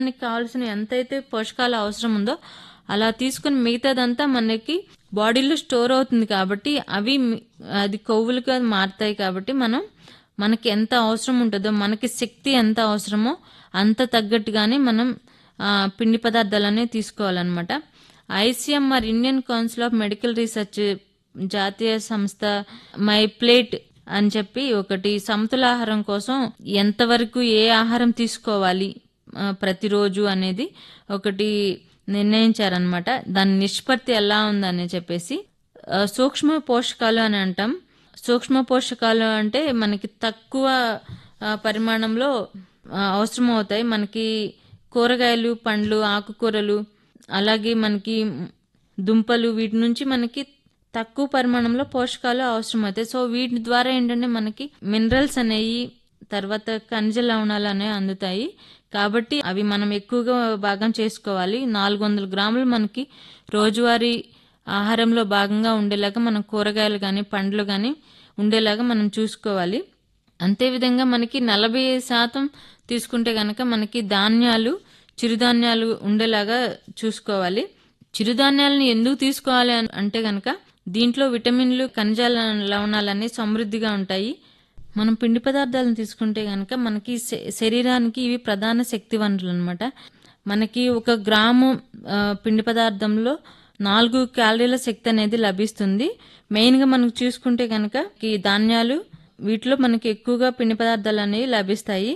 మనకి కావాల్సిన ఎంతైతే పోషకాలు అవసరం ఉందో అలా తీసుకుని మిగతాదంతా మనకి బాడీలో స్టోర్ అవుతుంది కాబట్టి అవి మి- అది కొవ్వులుగా మారుతాయి కాబట్టి మనం మనకి ఎంత అవసరం ఉంటుందో మనకి శక్తి ఎంత అవసరమో అంత తగ్గట్టుగానే మనం ఆ, పిండి పదార్థాలనే తీసుకోవాలన్నమాట ICMR Indian Council of Medical Research జాతీయ సంస్థ మై ప్లేట్ అని చెప్పి ఒకటి సమతుల ఆహారం కోసం ఎంతవరకు ఏ ఆహారం తీసుకోవాలి ఆ, ప్రతిరోజు అనేది ఒకటి నిర్ణయించారనమాట దాని నిష్పత్తి ఎలా ఉందని చెప్పేసి ఆ, సూక్ష్మ పోషకాలు అని అంటాం సూక్ష్మ పోషకాలు అంటే మనకి తక్కువ ఆ, పరిమాణంలో ఆ, అవసరం అవుతాయి మనకి కూరగాయలు పండ్లు ఆకుకూరలు అలాగే మనకి దుంపలు వీటి నుంచి మనకి తక్కువ పరిమాణంలో పోషకాలు అవసరమవుతాయి సో వీటి ద్వారా ఏంటంటే మనకి మినరల్స్ అనేవి తర్వాత ఖనిజ లవణాలు అనేవి అందుతాయి కాబట్టి అవి మనం ఎక్కువగా భాగం చేసుకోవాలి నాలుగు వందల గ్రాములు మనకి రోజువారీ ఆహారంలో భాగంగా ఉండేలాగా మనం కూరగాయలు కానీ పండ్లు కానీ ఉండేలాగా మనం చూసుకోవాలి అంతేవిధంగా మనకి నలభై శాతం తీసుకుంటే గనక మనకి ధాన్యాలు చిరుధాన్యాలు ఉండేలాగా చూసుకోవాలి చిరుధాన్యాలను ఎందుకు తీసుకోవాలి అన్- అంటే గనక దీంట్లో విటమిన్లు ఖనిజాల లవణాలన్నీ సమృద్ధిగా ఉంటాయి మనం పిండి పదార్థాలను తీసుకుంటే గనక మనకి శ- శరీరానికి ఇవి ప్రధాన శక్తి వనరులు అనమాట మనకి ఒక గ్రాము ఆ, పిండి పదార్థంలో నాలుగు క్యాలరీల శక్తి అనేది లభిస్తుంది మెయిన్గా మనకు చూసుకుంటే కనుక ఈ ధాన్యాలు వీటిలో మనకి ఎక్కువగా పిండి పదార్థాలు అనేవి లభిస్తాయి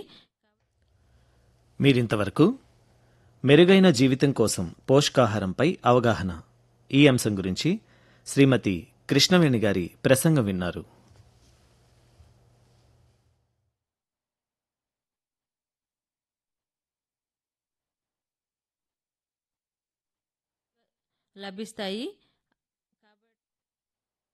మీరింతవరకు మెరుగైన జీవితం కోసం పోషకాహారంపై అవగాహన ఈ అంశం గురించి శ్రీమతి కృష్ణవేణి గారి ప్రసంగం విన్నారు లభిస్తాయి